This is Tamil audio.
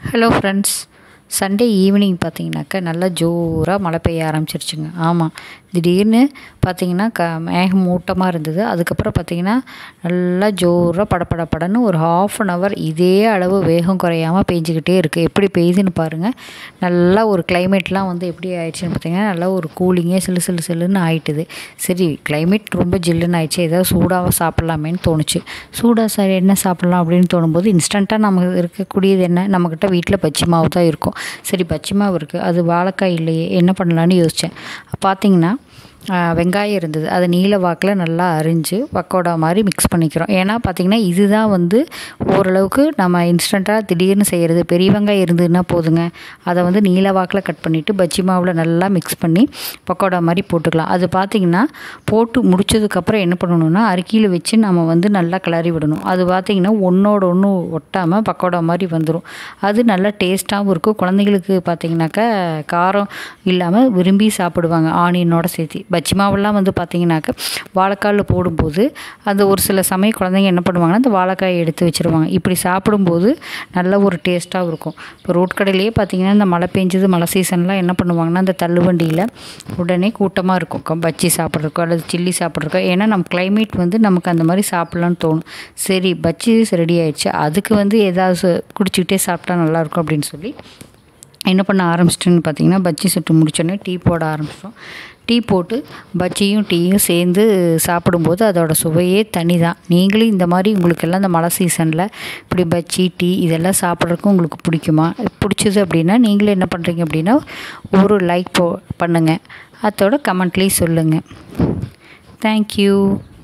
ஹலோ ஃப்ரெண்ட்ஸ் சண்டே ஈவினிங் பார்த்தீங்கன்னாக்கா நல்லா ஜோராக மழை பெய்ய ஆரம்பிச்சிருச்சுங்க ஆமாம் திடீர்னு பார்த்தீங்கன்னா க மேகமூட்டமாக இருந்தது அதுக்கப்புறம் பார்த்தீங்கன்னா நல்லா ஜோராக படபட படன்னு ஒரு ஹாஃப் அன் ஹவர் இதே அளவு வேகம் குறையாமல் பெஞ்சிக்கிட்டே இருக்குது எப்படி பெய்யுதுன்னு பாருங்கள் நல்லா ஒரு கிளைமேட்லாம் வந்து எப்படி ஆயிடுச்சுன்னு பார்த்தீங்கன்னா நல்லா ஒரு கூலிங்கே சிலு சிலு சிலுன்னு ஆயிட்டுது சரி கிளைமேட் ரொம்ப ஜில்லுன்னு ஆயிடுச்சு ஏதாவது சூடாக சாப்பிட்லாமேன்னு தோணுச்சு சூடாக சார் என்ன சாப்பிட்லாம் அப்படின்னு தோணும்போது இன்ஸ்டண்ட்டாக நமக்கு இருக்கக்கூடியது என்ன நம்மக்கிட்ட வீட்டில் பச்சி மாவு தான் இருக்கும் சரி பச்சி மாவு இருக்குது அது வாழைக்காய் இல்லையே என்ன பண்ணலான்னு யோசித்தேன் பார்த்தீங்கன்னா வெங்காயம் இருந்தது அதை நீல வாக்கில் நல்லா அரிஞ்சு பக்கோடா மாதிரி மிக்ஸ் பண்ணிக்கிறோம் ஏன்னா பார்த்திங்கன்னா இதுதான் வந்து ஓரளவுக்கு நம்ம இன்ஸ்டண்ட்டாக திடீர்னு செய்கிறது பெரிய வெங்காயம் இருந்ததுன்னா போதுங்க அதை வந்து நீல வாக்கில் கட் பண்ணிவிட்டு பஜ்ஜி மாவில் நல்லா மிக்ஸ் பண்ணி பக்கோடா மாதிரி போட்டுக்கலாம் அது பார்த்திங்கன்னா போட்டு முடிச்சதுக்கப்புறம் என்ன பண்ணணும்னா அரிக்கியில் வச்சு நம்ம வந்து நல்லா கிளறி விடணும் அது பார்த்திங்கன்னா ஒன்றோட ஒன்று ஒட்டாமல் பக்கோடா மாதிரி வந்துடும் அது நல்லா டேஸ்ட்டாகவும் இருக்கும் குழந்தைங்களுக்கு பார்த்திங்கனாக்கா காரம் இல்லாமல் விரும்பி சாப்பிடுவாங்க ஆனியனோட சேர்த்து பஜ்ஜி மாவெல்லாம் வந்து பார்த்திங்கனாக்கா வாழைக்காயில் போடும்போது அந்த ஒரு சில சமயம் குழந்தைங்க என்ன பண்ணுவாங்கன்னா அந்த வாழைக்காயை எடுத்து வச்சுருவாங்க இப்படி சாப்பிடும்போது நல்ல ஒரு டேஸ்ட்டாகவும் இருக்கும் இப்போ ரோட் கடையிலேயே பார்த்திங்கன்னா இந்த மழை பெஞ்சது மழை சீசன்லாம் என்ன பண்ணுவாங்கன்னா அந்த தள்ளுவண்டியில் உடனே கூட்டமாக இருக்கும் பஜ்ஜி சாப்பிட்றக்கோ அல்லது சில்லி சாப்பிட்றக்கோ ஏன்னா நம்ம கிளைமேட் வந்து நமக்கு அந்த மாதிரி சாப்பிட்லான்னு தோணும் சரி பஜ்ஜி ரெடி ஆயிடுச்சு அதுக்கு வந்து ஏதாவது குடிச்சிக்கிட்டே சாப்பிட்டா நல்லாயிருக்கும் அப்படின்னு சொல்லி என்ன பண்ண ஆரம்பிச்சிட்டுன்னு பார்த்தீங்கன்னா பஜ்ஜி சுட்டு முடிச்சோடனே டீ போட ஆரம்பித்தோம் டீ போட்டு பஜ்ஜியும் டீயும் சேர்ந்து சாப்பிடும்போது அதோட சுவையே தனி தான் நீங்களும் இந்த மாதிரி உங்களுக்கெல்லாம் இந்த மழை சீசனில் இப்படி பஜ்ஜி டீ இதெல்லாம் சாப்பிட்றதுக்கும் உங்களுக்கு பிடிக்குமா பிடிச்சது அப்படின்னா நீங்களும் என்ன பண்ணுறீங்க அப்படின்னா ஒரு லைக் போ பண்ணுங்கள் அதோட கமெண்ட்லேயும் சொல்லுங்கள் தேங்க்யூ